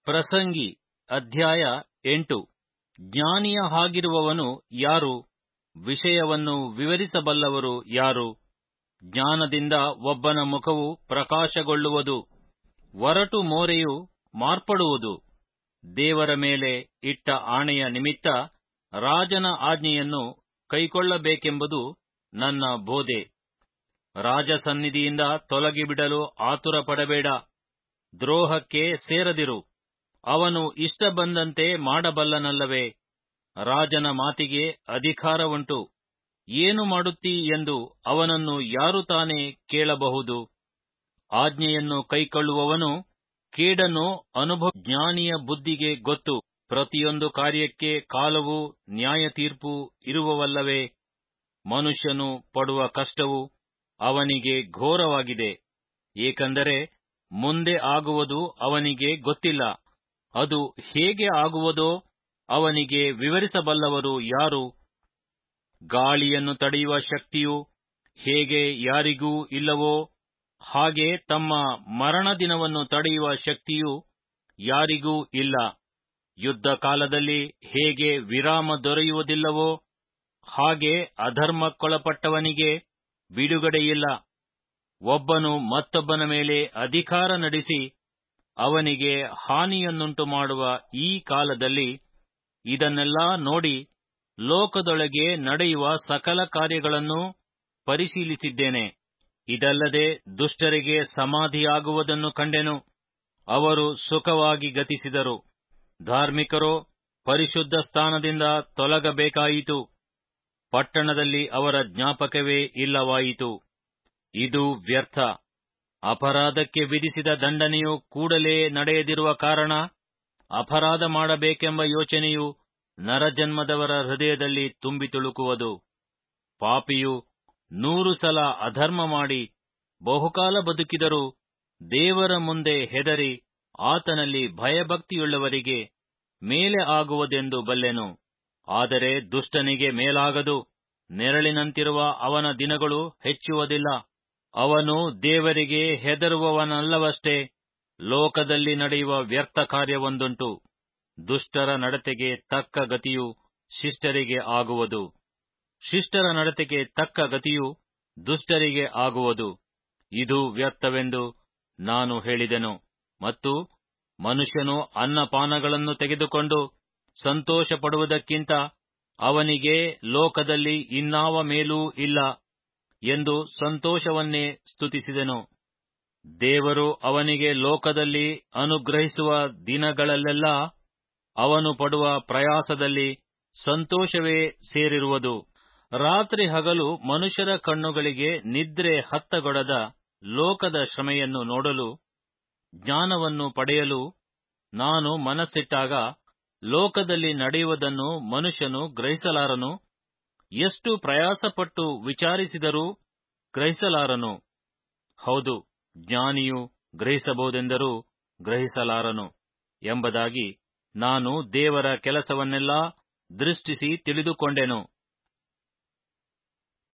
ಪ್ರಸಂಗಿ ಅಧ್ಯಾಯ ಎಂಟು ಜ್ಞಾನಿಯ ಹಾಗಿರುವವನು ಯಾರು ವಿಷಯವನ್ನು ವಿವರಿಸಬಲ್ಲವರು ಯಾರು ಜ್ಞಾನದಿಂದ ಒಬ್ಬನ ಮುಖವು ಪ್ರಕಾಶಗೊಳ್ಳುವುದು ಒರಟು ಮೋರೆಯು ಮಾರ್ಪಡುವುದು ದೇವರ ಮೇಲೆ ಇಟ್ಟ ಆಣೆಯ ನಿಮಿತ್ತ ರಾಜನ ಆಜ್ಞೆಯನ್ನು ಕೈಕೊಳ್ಳಬೇಕೆಂಬುದು ನನ್ನ ಬೋಧೆ ರಾಜಸನ್ನಿಧಿಯಿಂದ ತೊಲಗಿಬಿಡಲು ಆತುರ ಪಡಬೇಡ ದ್ರೋಹಕ್ಕೆ ಸೇರದಿರು ಅವನು ಇಷ್ಟ ಬಂದಂತೆ ಮಾಡಬಲ್ಲನಲ್ಲವೇ ರಾಜನ ಮಾತಿಗೆ ಅಧಿಕಾರವುಂಟು ಏನು ಮಾಡುತ್ತೀ ಎಂದು ಅವನನ್ನು ಯಾರು ತಾನೇ ಕೇಳಬಹುದು ಆಜ್ಞೆಯನ್ನು ಕೈಕೊಳ್ಳುವವನು ಕೇಡನ್ನು ಅನುಭವ ಜ್ಞಾನಿಯ ಬುದ್ಧಿಗೆ ಗೊತ್ತು ಪ್ರತಿಯೊಂದು ಕಾರ್ಯಕ್ಕೆ ಕಾಲವು ನ್ಯಾಯ ತೀರ್ಪು ಇರುವವಲ್ಲವೇ ಮನುಷ್ಯನು ಪಡುವ ಕಷ್ಟವು ಅವನಿಗೆ ಘೋರವಾಗಿದೆ ಏಕೆಂದರೆ ಮುಂದೆ ಆಗುವುದು ಅವನಿಗೆ ಗೊತ್ತಿಲ್ಲ ಅದು ಹೇಗೆ ಆಗುವುದೋ ಅವನಿಗೆ ವಿವರಿಸಬಲ್ಲವರು ಯಾರು ಗಾಳಿಯನ್ನು ತಡೆಯುವ ಶಕ್ತಿಯು ಹೇಗೆ ಯಾರಿಗೂ ಇಲ್ಲವೋ ಹಾಗೆ ತಮ್ಮ ಮರಣದಿನವನ್ನು ತಡೆಯುವ ಶಕ್ತಿಯು ಯಾರಿಗೂ ಇಲ್ಲ ಯುದ್ಧ ಕಾಲದಲ್ಲಿ ಹೇಗೆ ವಿರಾಮ ದೊರೆಯುವುದಿಲ್ಲವೋ ಹಾಗೆ ಅಧರ್ಮಕ್ಕೊಳಪಟ್ಟವನಿಗೆ ಬಿಡುಗಡೆಯಿಲ್ಲ ಒಬ್ಬನು ಮತ್ತೊಬ್ಬನ ಮೇಲೆ ಅಧಿಕಾರ ನಡೆಸಿ ಅವನಿಗೆ ಹಾನಿಯನ್ನುಂಟು ಮಾಡುವ ಈ ಕಾಲದಲ್ಲಿ ಇದನ್ನೆಲ್ಲಾ ನೋಡಿ ಲೋಕದೊಳಗೆ ನಡೆಯುವ ಸಕಲ ಕಾರ್ಯಗಳನ್ನು ಪರಿಶೀಲಿಸಿದ್ದೇನೆ ಇದಲ್ಲದೆ ದುಷ್ಟರಿಗೆ ಸಮಾಧಿಯಾಗುವುದನ್ನು ಕಂಡೆನು ಅವರು ಸುಖವಾಗಿ ಗತಿಸಿದರು ಧಾರ್ಮಿಕರೋ ಪರಿಶುದ್ಧ ಸ್ಥಾನದಿಂದ ತೊಲಗಬೇಕಾಯಿತು ಪಟ್ಟಣದಲ್ಲಿ ಅವರ ಜ್ಞಾಪಕವೇ ಇಲ್ಲವಾಯಿತು ಇದು ವ್ಯರ್ಥ ಅಪರಾಧಕ್ಕೆ ವಿಧಿಸಿದ ದಂಡನೆಯು ಕೂಡಲೇ ನಡೆಯದಿರುವ ಕಾರಣ ಅಪರಾಧ ಮಾಡಬೇಕೆಂಬ ಯೋಚನೆಯು ನರಜನ್ಮದವರ ಹೃದಯದಲ್ಲಿ ತುಂಬಿ ತುಳುಕುವುದು ಪಾಪಿಯು ನೂರು ಸಲ ಅಧರ್ಮ ಮಾಡಿ ಬಹುಕಾಲ ಬದುಕಿದರೂ ದೇವರ ಮುಂದೆ ಹೆದರಿ ಆತನಲ್ಲಿ ಭಯಭಕ್ತಿಯುಳ್ಳವರಿಗೆ ಮೇಲೆ ಆಗುವುದೆಂದು ಬಲ್ಲೆನು ಆದರೆ ದುಷ್ಟನಿಗೆ ಮೇಲಾಗದು ನೆರಳಿನಂತಿರುವ ಅವನ ದಿನಗಳು ಹೆಚ್ಚುವುದಿಲ್ಲ ಅವನು ದೇವರಿಗೆ ಹೆದರುವವನಲ್ಲವಷ್ಟೇ ಲೋಕದಲ್ಲಿ ನಡೆಯುವ ವ್ಯರ್ಥ ಕಾರ್ಯವೊಂದುಂಟು ದುಷ್ಟರ ನಡತೆಗೆ ತಕ್ಕ ಗತಿಯು ಶಿಷ್ಟರಿಗೆ ಆಗುವುದು ಶಿಷ್ಟರ ನಡತೆಗೆ ತಕ್ಕ ಗತಿಯು ದುಷ್ಟರಿಗೆ ಆಗುವುದು ಇದು ವ್ಯರ್ಥವೆಂದು ನಾನು ಹೇಳಿದೆನು ಮತ್ತು ಮನುಷ್ಯನು ಅನ್ನಪಾನಗಳನ್ನು ತೆಗೆದುಕೊಂಡು ಸಂತೋಷ ಪಡುವುದಕ್ಕಿಂತ ಅವನಿಗೆ ಲೋಕದಲ್ಲಿ ಇನ್ನಾವ ಮೇಲೂ ಇಲ್ಲ ಎಂದು ಸಂತೋಷವನ್ನೇ ಸ್ತುತಿಸಿದೆನು ದೇವರು ಅವನಿಗೆ ಲೋಕದಲ್ಲಿ ಅನುಗ್ರಹಿಸುವ ದಿನಗಳಲ್ಲೆಲ್ಲ ಅವನು ಪಡುವ ಪ್ರಯಾಸದಲ್ಲಿ ಸಂತೋಷವೇ ಸೇರಿರುವುದು ರಾತ್ರಿ ಹಗಲು ಮನುಷ್ಯರ ಕಣ್ಣುಗಳಿಗೆ ನಿದ್ರೆ ಹತ್ತಗೊಡದ ಲೋಕದ ಶ್ರಮೆಯನ್ನು ನೋಡಲು ಜ್ಞಾನವನ್ನು ಪಡೆಯಲು ನಾನು ಮನಸ್ಸಿಟ್ಟಾಗ ಲೋಕದಲ್ಲಿ ನಡೆಯುವುದನ್ನು ಮನುಷ್ಯನು ಗ್ರಹಿಸಲಾರನು ಎಷ್ಟು ಪ್ರಯಾಸಪಟ್ಟು ವಿಚಾರಿಸಿದರೂ ಗ್ರಹಿಸಲಾರನು ಹೌದು ಜ್ಞಾನಿಯು ಗ್ರಹಿಸಬಹುದೆಂದರೂ ಗ್ರಹಿಸಲಾರನು ಎಂಬುದಾಗಿ ನಾನು ದೇವರ ಕೆಲಸವನ್ನೆಲ್ಲಾ ದೃಷ್ಟಿಸಿ ತಿಳಿದುಕೊಂಡೆನು